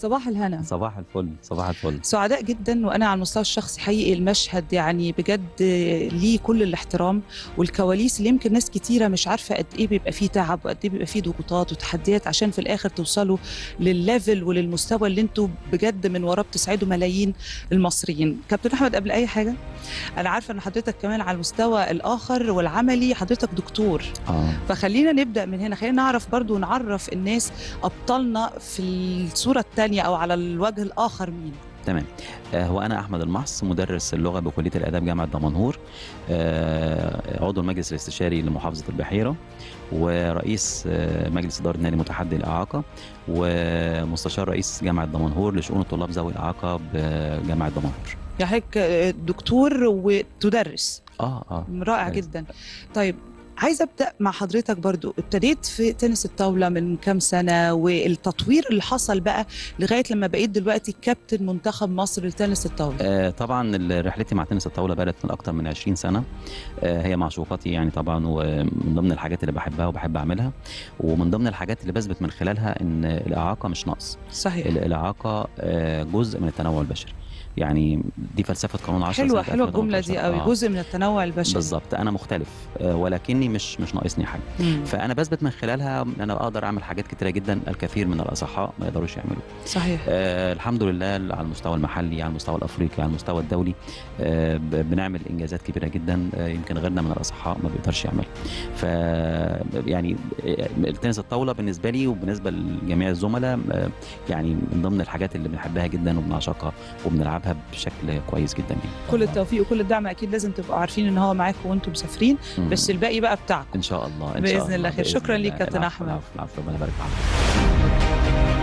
صباح الهنا صباح الفل صباح الفل سعداء جدا وانا على المستوى الشخصي حقيقي المشهد يعني بجد ليه كل الاحترام والكواليس اللي يمكن ناس كتيره مش عارفه قد ايه بيبقى فيه تعب وقد ايه بيبقى فيه ضغوطات وتحديات عشان في الاخر توصلوا للليفل وللمستوى اللي انتوا بجد من وراه بتسعدوا ملايين المصريين كابتن احمد قبل اي حاجه انا عارفه ان حضرتك كمان على المستوى الاخر والعملي حضرتك دكتور اه فخلينا نبدا من هنا خلينا نعرف برضو ونعرف الناس ابطالنا في الصوره الثانيه او على الوجه الاخر مين تمام آه، هو انا احمد المحص مدرس اللغه بكليه الاداب جامعه دمنهور آه، عضو المجلس الاستشاري لمحافظه البحيره ورئيس آه، مجلس اداره نادي متحدي الاعاقه ومستشار رئيس جامعه دمنهور لشؤون الطلاب ذوي الاعاقه بجامعه دمنهور يعني حضرتك دكتور وتدرس اه اه رائع كويس. جدا طيب عايزه ابدا مع حضرتك برضو ابتديت في تنس الطاوله من كام سنه والتطوير اللي حصل بقى لغايه لما بقيت دلوقتي كابتن منتخب مصر لتنس الطاوله آه، طبعا ال- رحلتي مع تنس الطاوله بدات من اكتر من 20 سنه آه، هي معشوقتي يعني طبعا ومن ضمن الحاجات اللي بحبها وبحب اعملها ومن ضمن الحاجات اللي بثبت من خلالها ان الاعاقه مش نقص صحيح ال- الاعاقه آه، جزء من التنوع البشري يعني دي فلسفه قانون 10 حلوه سنة حلوه الجمله دي 2018. قوي آه، جزء من التنوع البشري بالظبط انا مختلف آه، ولكني مش مش ناقصني حاجه مم. فانا بثبت من خلالها ان انا اقدر اعمل حاجات كتيره جدا الكثير من الاصحاء ما يقدروش يعملوا صحيح آه الحمد لله على المستوى المحلي على المستوى الافريقي على المستوى الدولي آه ب- بنعمل انجازات كبيره جدا آه يمكن غيرنا من الاصحاء ما بيقدرش يعملها ف يعني آه، التنس الطاوله بالنسبه لي وبالنسبه لجميع الزملاء آه يعني من ضمن الحاجات اللي بنحبها جدا وبنعشقها وبنلعبها بشكل كويس جدا يعني كل التوفيق وكل الدعم اكيد لازم تبقوا عارفين ان هو معاكم وانتم مسافرين مم. بس الباقي بقى بتاعكم ان شاء الله ان بإذن شاء الله الله خير. بإذن شكراً الله. ليك كابتن العفو، أحمد. العفو العفو ربنا يبارك معاك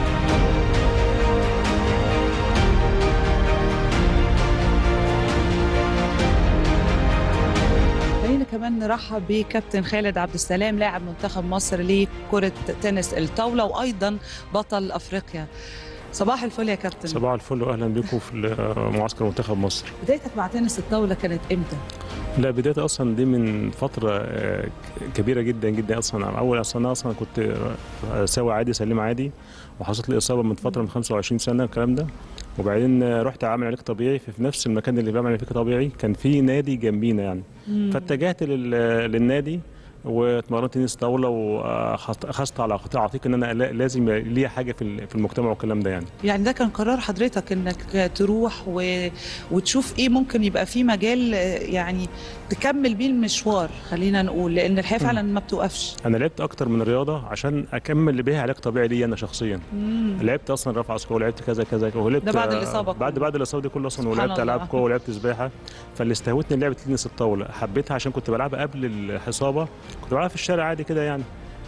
خلينا كمان نرحب بكابتن خالد عبد السلام لاعب منتخب مصر لكرة تنس الطاولة وأيضا بطل أفريقيا صباح الفل يا كابتن صباح الفل واهلا بكم في معسكر منتخب مصر بدايتك مع تنس الطاولة كانت إمتى؟ لا بدايه اصلا دي من فتره آه، كبيره جدا جدا اصلا اول اصلا أنا اصلا كنت آه، ساوي عادي سليم عادي وحصلت لي اصابه من فتره من 25 سنه الكلام ده وبعدين آه، رحت اعمل علاج طبيعي في في نفس المكان اللي بعمل فيه طبيعي كان في نادي جنبينا يعني فاتجهت لل- للنادي واتمرنت تنس طاوله واخذت على قطاع عتيق ان انا لا- لازم ليا حاجه في ال- في المجتمع والكلام ده يعني يعني ده كان قرار حضرتك انك تروح و... وتشوف ايه ممكن يبقى فيه مجال آه، يعني تكمل بيه المشوار خلينا نقول لان الحياه فعلا ما بتوقفش انا لعبت اكتر من رياضه عشان اكمل بيها علاج طبيعي ليا انا شخصيا مم. لعبت اصلا رفع اثقال ولعبت كذا كذا ولعبت ده بعد الإصابة بعد كله. بعد الاصابه دي كلها اصلا سبحان ولعبت العاب الله. قوه ولعبت سباحه فاللي استهوتني لعبه تنس الطاوله حبيتها عشان كنت بلعبها قبل الاصابه كنت بلعبها في الشارع عادي كده يعني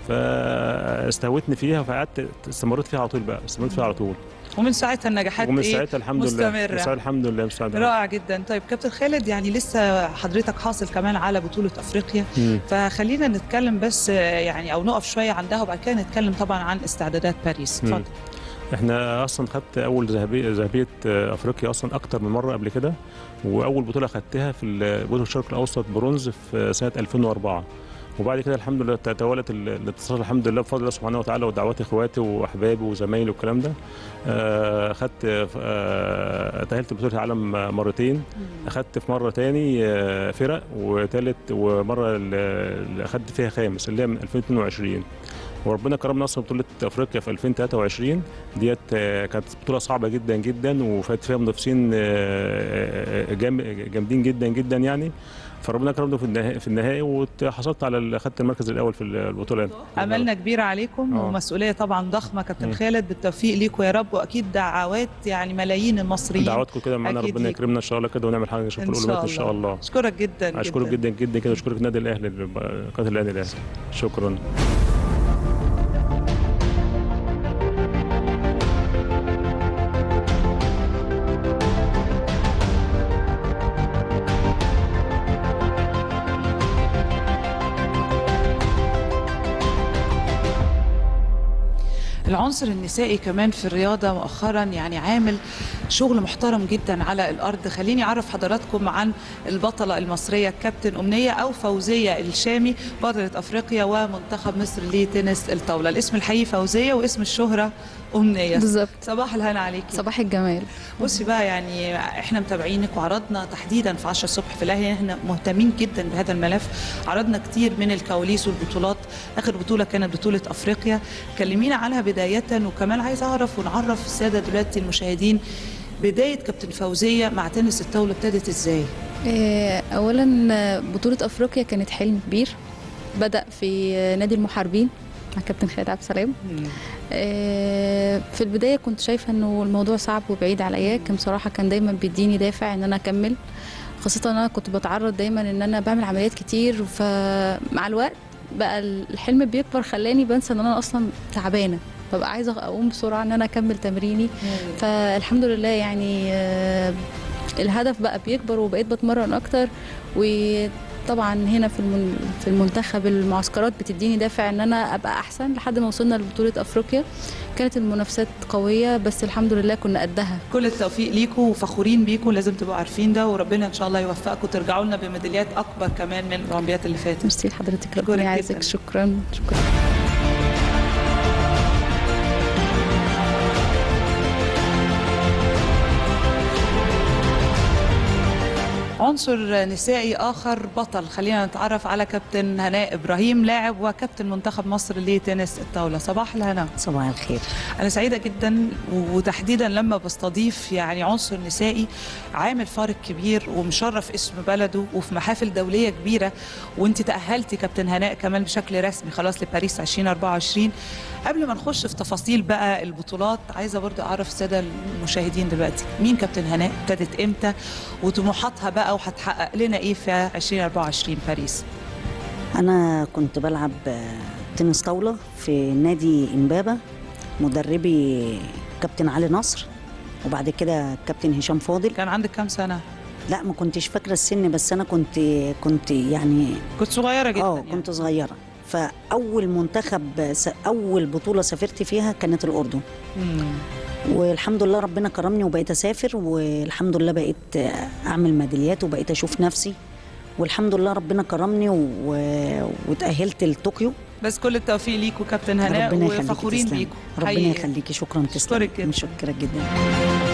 فاستهوتني فيها فقعدت استمريت فيها على طول بقى استمريت فيها على طول ومن ساعتها النجاحات ومن ايه ساعتها الحمد مستمرة. لله من ساعتها الحمد لله من ساعتها رائع جدا طيب كابتن خالد يعني لسه حضرتك حاصل كمان على بطولة أفريقيا مم. فخلينا نتكلم بس آه، يعني أو نقف شوية عندها وبعد كده نتكلم طبعا عن استعدادات باريس مم. اتفضل احنا اصلا خدت اول ذهبيه ذهبيه آه، افريقيا اصلا اكتر من مره قبل كده واول بطوله خدتها في ال- بطوله الشرق الاوسط برونز في سنه 2004 وبعد كده الحمد لله تتوالت ال- الاتصال الحمد لله بفضل الله سبحانه وتعالى ودعوات اخواتي واحبابي وزمايلي والكلام ده آه، خدت آه، تاهلت لبطوله العالم مرتين اخدت في مره تاني آه، فرق وثالث ومره اللي اخدت فيها خامس اللي هي من 2022 وربنا كرمنا اصلا بطوله افريقيا في 2023 ديت آه، كانت بطوله صعبه جدا جدا وفات فيها منافسين آه، جام- جامدين جدا جدا يعني فربنا كرمنا في النهائي في النهائي وحصلت على ال- اخدت المركز الاول في البطوله يعني. أملنا كبير عليكم آه. ومسؤولية طبعا ضخمة كابتن مم. خالد بالتوفيق ليكم يا رب وأكيد دعوات يعني ملايين المصريين دعواتكم كده معانا أكيد ربنا ليكم. يكرمنا ان شاء الله كده ونعمل حاجه نشوف إن الاولويات شاء ان شاء الله أشكرك جدا اشكرك جدا جدا كده واشكرك النادي الاهلي قناه الاهلي الاهلي شكرا العنصر النسائي كمان في الرياضة مؤخرا يعني عامل شغل محترم جدا على الارض خليني اعرف حضراتكم عن البطله المصريه الكابتن امنيه او فوزيه الشامي بطله افريقيا ومنتخب مصر لتنس الطاوله الاسم الحقيقي فوزيه واسم الشهره امنيه بالظبط صباح الهنا عليكي صباح الجمال بصي بقى يعني احنا متابعينك وعرضنا تحديدا في 10 الصبح في الاهلي احنا مهتمين جدا بهذا الملف عرضنا كتير من الكواليس والبطولات اخر بطوله كانت بطوله افريقيا كلمينا عنها بدايه وكمان عايز اعرف ونعرف الساده دلوقتي المشاهدين بدايه كابتن فوزيه مع تنس الطاوله ابتدت ازاي آه، اولا آه، بطوله افريقيا كانت حلم كبير بدا في آه، نادي المحاربين مع كابتن خالد عبد السلام آه، في البدايه كنت شايفه انه الموضوع صعب وبعيد عليا كان بصراحه كان دايما بيديني دافع ان انا اكمل خاصه ان انا كنت بتعرض دايما ان انا بعمل عمليات كتير فمع الوقت بقى الحلم بيكبر خلاني بنسى ان انا اصلا تعبانه ببقى عايزه اقوم بسرعه ان انا اكمل تمريني فالحمد لله يعني آه، الهدف بقى بيكبر وبقيت بتمرن اكتر وطبعا هنا في المن- في المنتخب المعسكرات بتديني دافع ان انا ابقى احسن لحد ما وصلنا لبطوله افريقيا كانت المنافسات قويه بس الحمد لله كنا قدها كل التوفيق ليكم وفخورين بيكم لازم تبقوا عارفين ده وربنا ان شاء الله يوفقكم وترجعوا لنا بميداليات اكبر كمان من الاولمبيات اللي فاتت ميرسي لحضرتك أشكرك ربنا جداً. يعزك شكرا شكرا عنصر نسائي اخر بطل خلينا نتعرف على كابتن هناء ابراهيم لاعب وكابتن منتخب مصر لتنس الطاوله صباح الهنا صباح الخير انا سعيده جدا وتحديدا لما بستضيف يعني عنصر نسائي عامل فارق كبير ومشرف اسم بلده وفي محافل دوليه كبيره وانت تاهلتي كابتن هناء كمان بشكل رسمي خلاص لباريس 2024 قبل ما نخش في تفاصيل بقى البطولات عايزه برضو اعرف الساده المشاهدين دلوقتي مين كابتن هناء ابتدت امتى وطموحاتها بقى وهتحقق لنا ايه في 2024 باريس انا كنت بلعب آه، تنس طاوله في نادي امبابه مدربي كابتن علي نصر وبعد كده كابتن هشام فاضل كان عندك كام سنه لا ما كنتش فاكره السن بس انا كنت كنت يعني كنت صغيره جدا اه يعني. كنت صغيره فاول منتخب س- اول بطوله سافرت فيها كانت الاردن مم. والحمد لله ربنا كرمني وبقيت اسافر والحمد لله بقيت آه، اعمل ميداليات وبقيت اشوف نفسي والحمد لله ربنا كرمني و... وتاهلت لطوكيو بس كل التوفيق ليكوا كابتن هناء ربنا يخليكي وفخورين تسلمي. بيكوا ربنا حقيقي. يخليكي شكرا أشكرك تسلمي جداً. متشكره جدا